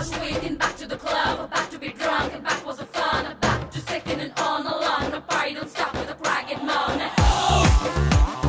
was weekend, back to the club, back to be drunk, and back was the fun, back to second and on along. The party don't stop with a ragged moan.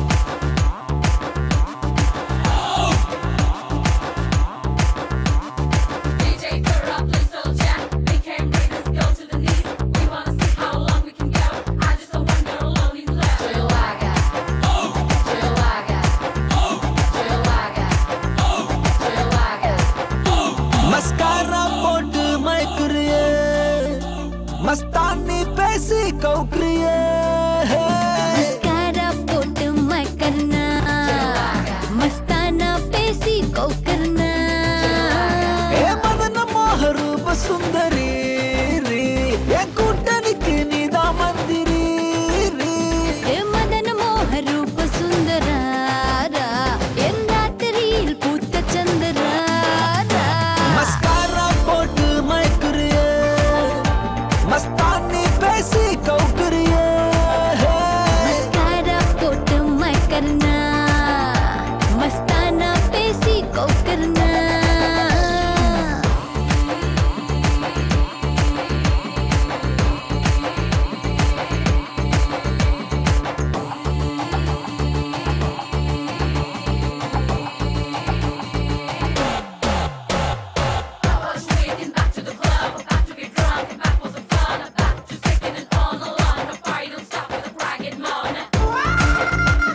DJ throw up, let's all jack. We came bring us go to the knees. We wanna see how long we can go. I just don't want no alone in love. Joyawaga, Joyawaga, Joyawaga, Joyawaga. Mascara போட்டு மயக்குறியே மஸ்தானி பேசி கவுக்குறியே mascara pot मैं करना मस्ताना पेसी को करना ஏ மதன மோக ரூப சுந்தரி ரீ. என் கூட்டணிக்கு நீதான் மந்திரி ரீ. ए मदन मोह रूप सुंदरारा என் ராத்திரியில் பூத்த சந்திராரா மஸ்காரா போட்டு மயக்குறியே மஸ்தானி பேசி கவுக்குறியே मस्कारा पोट मैं करना मस्ताना पेसी को करना was weekend, back to the club, back to be drunk, and back was the fun, back to second and on along. The party don't stop with a ragged moan.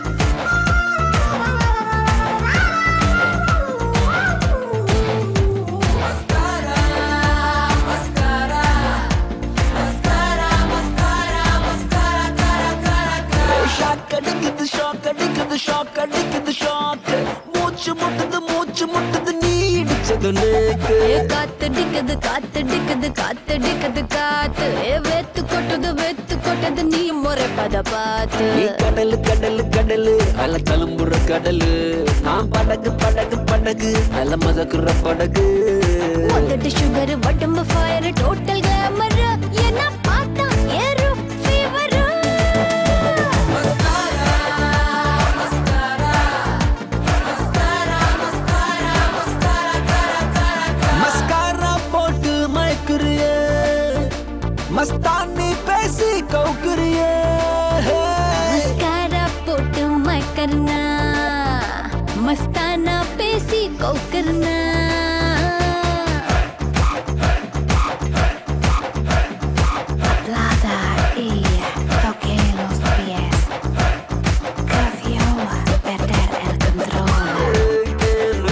Shock அடிக்குது shock அடிக்குது shock அடிக்குது shock மூச்சு முட்டுது மூச்சு முட்டுது நீ இடிச்சது நேக்கு ஏ காத்தடிக்குது காத்தடிக்குது காத்தடிக்குது காத்து ஏ வெத்து கொட்டுது வெத்து கொட்டுது நீ முறை பத பார்த்து நீ கடலு கடலு கடலு அல தழும்புற கடலு நான் படகு படகு படகு அல மதக்குற படகு உதட்டு சுகர் உடம்பு ஃபயர் டோட்டல் கிளாமர் என்ன பார்த்தா ஏறும் ஃபீவர் மஸ்காரா போட்டு மயக்குறியே மஸ்தானி பேசி கவுக்குறியே मस्कारा पोट मैं करना मस्ताना पेसी को करना Plata y toque los pies Cafio perder el control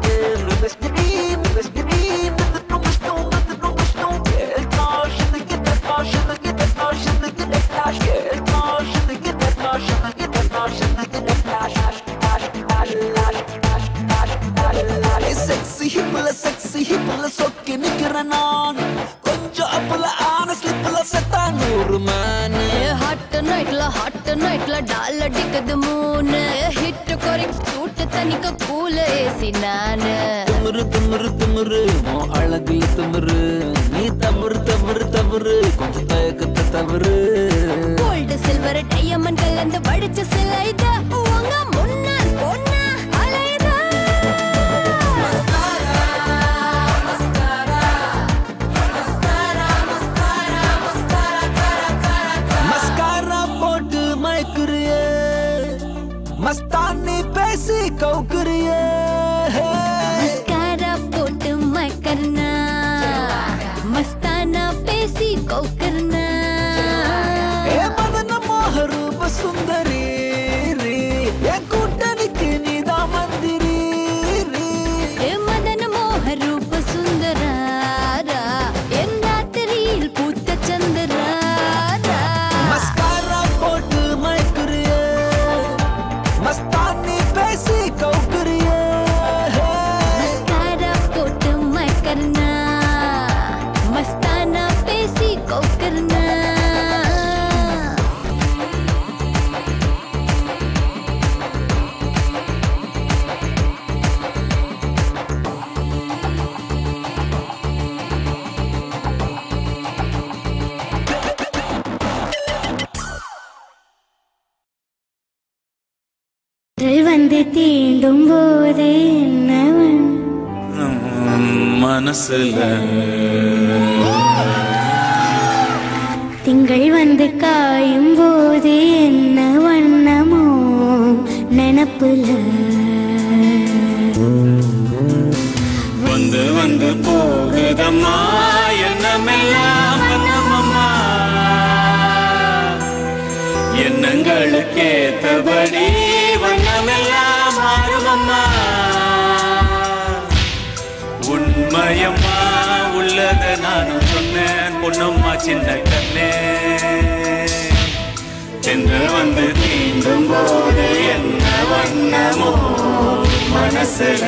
sexy ஹிப்ல செக்ஸி ஹிப்ல சொக்கி நிக்கிறேன் நான் கொஞ்சம் அப்பல ஆன ஸ்லிப்ல செத்தா நூறு மேனு ஹாட் நைட்ல ஹாட் நைட்ல டால் அடிக்குது மூணு ஹிட் கொரிக் சூட்டு தனிக்க கூல ஏசி நானு திமிரு திமிரு திமிரு உன் அழகுல திமிரு நீ தவறு தவறு தவறு கொஞ்சம் தயக்கத்தை தவறு கோல்டு சில்வர் டையமண்ட் கலந்து வடிச்ச சிலைத உங்க முன்னால் பொண்ணா அலைதா மஸ்காரா போட்டு மயக்குறியே மஸ்தானி பேசி கவுக்குறியே मस्कारा पोट मैं करना मस्ताना पेसी को करना ஏ மதன மோக ரூப சுந்தரி ரீ. என் கூட்டணிக்கு நீதான் மந்திரி ரீ. ஏ மதன மோக ரூப சுந்தராரா என் ராத்திரியில் பூத்த சந்திராரா மஸ்காரா போட்டு மயக்குறியே மஸ்தானி பேசி கவுக்குறியே मस्कारा पोट मैं करना मस्ताना पेसी को करना வந்து தீண்டும் போது என்னவன் ம மனசுல திங்கள் வந்து காயும் போது என்ன வண்ணமோ நினப்புல வந்து வந்து போகுதம்மா எண்ணமெல்லாம் வண்ணமம்மா எண்ணங்களுக்கு ஏத்தபடி வண்ணமெல்லாம் மாறுமம்மா உண்மையம்மா உள்ளத நானும் சொன்னேன் பொன்னம்மா சின்ன கண்ணே தென்றல் வந்து தீண்டும் போது என்ன வண்ணமோ மனசுல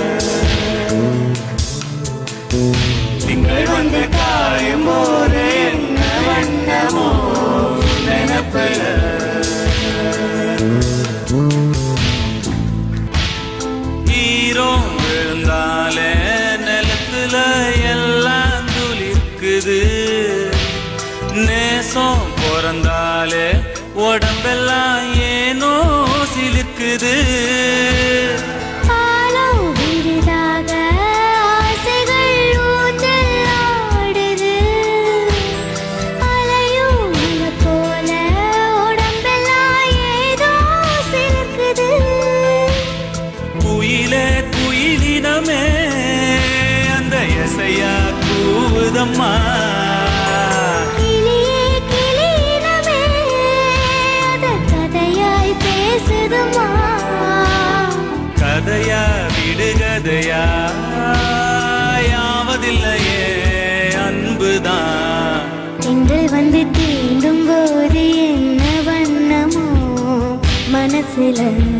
திங்கள் வந்து காயும் போது என்ன வண்ணமோ நினப்புல ஈரோ விழுந்தாலே நிலத்துல எல்லாம் துளிர்க்குது நேசம் பிறந்தாலே உடம்பெல்லாம் ஏனோ சிலிர்க்குது பாலம் விருதாக ஆசைகள் ஊஞ்சல் ஆடுது அலையும் அலை போல உடம்பெல்லாம் ஏதோ சிலுக்குது குயிலே குயிலினமே அந்த எசையா கூவுதம்மா கிளியே கிளியினமே அத கதையாய் பேசுதுமா கதையா விடுகதையா யாவதில்லையே அன்புதான் திங்கள் வந்து தீண்டும் போது என்ன வண்ணமோ மனசுல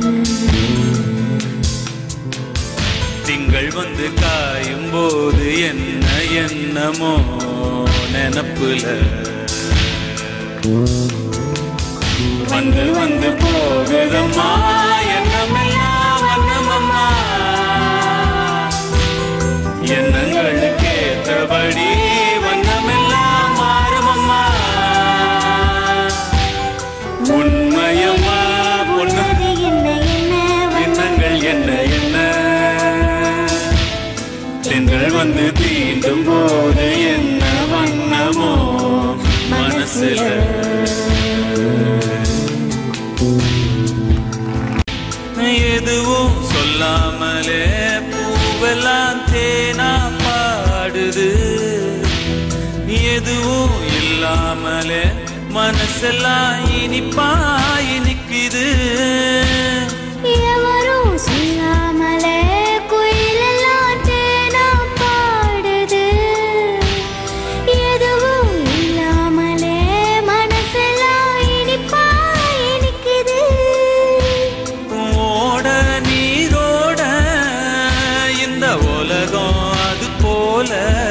திங்கள் வந்து காயும் போது என்ன எண்ணமோ நினப்புல வந்து வந்து போகுதம்மா எண்ணமெல்லாம் வண்ணமம்மா எண்ணங்களுக்கு ஏற்றபடி வண்ணமெல்லாம் மாறுமம்மா உண்மையம்மா பொண்ணு உள்ளது என்ன என்ன எண்ணங்கள் என்ன என்ன தென்றல் வந்து தீண்டும் போது என்ன வண்ணமோ மனசுல எதுவும் சொல்லாமலே பூவெல்லாம் தேனா பாடுது எதுவும் இல்லாமலே மனசெல்லாம் இனிப்பா இனிக்குது எவரும் சொல்லாமலே குயிலெல்லாம் தேனா பாடுது எதுவும் இல்லாமலே மனசெல்லாம் இனிப்பா இனிக்குது ஓட நீரோட இந்த உலகம் அது போல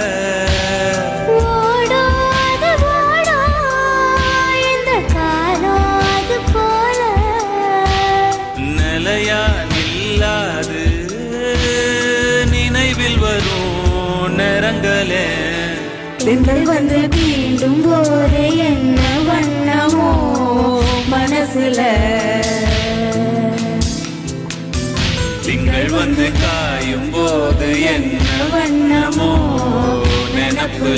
ஓடும் அது ஓடும் இந்த காலம் அது போல நிலையா நில்லாது நினைவில் வரும் நேரங்களே பெண்கள் வந்து தீண்டும் போது என்ன வண்ணமோ மனசுல திங்கள் வந்து காயும் போது என்ன வண்ணமோ நினப்புல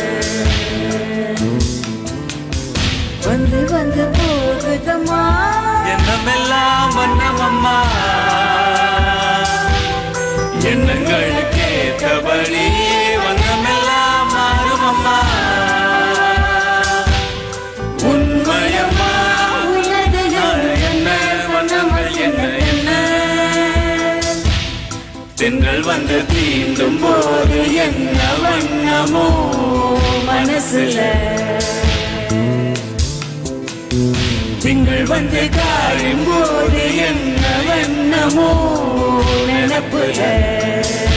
வந்து வந்து போகுதம்மா எண்ணமெல்லாம் வண்ணமம்மா எண்ணங்களுக்கு ஏற்றபடி வண்ணமெல்லாம் மாறுமம்மா உண்மையம்மா உள்ளது என்ன வண்ணங்கள் என்ன என்ன தென்றல் வந்து தீண்டும் போது என்ன வண்ணமோ மனசுல திங்கள் வந்து காயும் போது என்ன வண்ணமோ நினப்புல